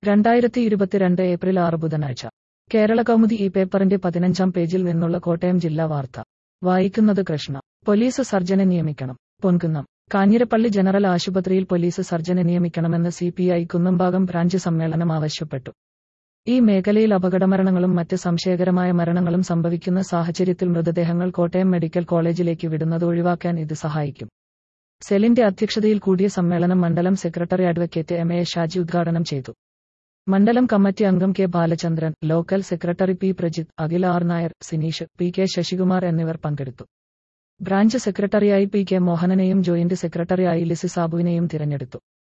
രണ്ടായിരത്തി ഇരുപത്തിരണ്ട് ഏപ്രിൽ ആറ് ബുധനാഴ്ച കേരള കൗമുദി ഈ പേപ്പറിന്റെ പതിനഞ്ചാം പേജിൽ നിന്നുള്ള കോട്ടയം ജില്ലാ വാർത്ത വായിക്കുന്നത് കൃഷ്ണ പോലീസ് സർജനെ നിയമിക്കണം പൊൻകുന്നം കാഞ്ഞിരപ്പള്ളി ജനറൽ ആശുപത്രിയിൽ പോലീസ് സർജനെ നിയമിക്കണമെന്ന് C P I Kunnambhagam branch സമ്മേളനം ആവശ്യപ്പെട്ടു ഈ മേഖലയിൽ അപകടമരണങ്ങളും മറ്റ് സംശയകരമായ മരണങ്ങളും സംഭവിക്കുന്ന സാഹചര്യത്തിൽ മൃതദേഹങ്ങൾ കോട്ടയം മെഡിക്കൽ കോളേജിലേക്ക് വിടുന്നത് ഒഴിവാക്കാൻ ഇത് സഹായിക്കും സെലിന്റെ അധ്യക്ഷതയിൽ കൂടിയ സമ്മേളനം മണ്ഡലം secretary advocate M A Shaji ഉദ്ഘാടനം ചെയ്തു മണ്ഡലം കമ്മിറ്റി അംഗം K Balachandran local secretary P Prajith Akhil R Nair Sineesh P K Sasikumar എന്നിവർ പങ്കെടുത്തു ബ്രാഞ്ച് സെക്രട്ടറിയായി പി കെ മോഹനനെയും ജോയിന്റ് സെക്രട്ടറിയായി ലിസി സാബുവിനെയും തിരഞ്ഞെടുത്തു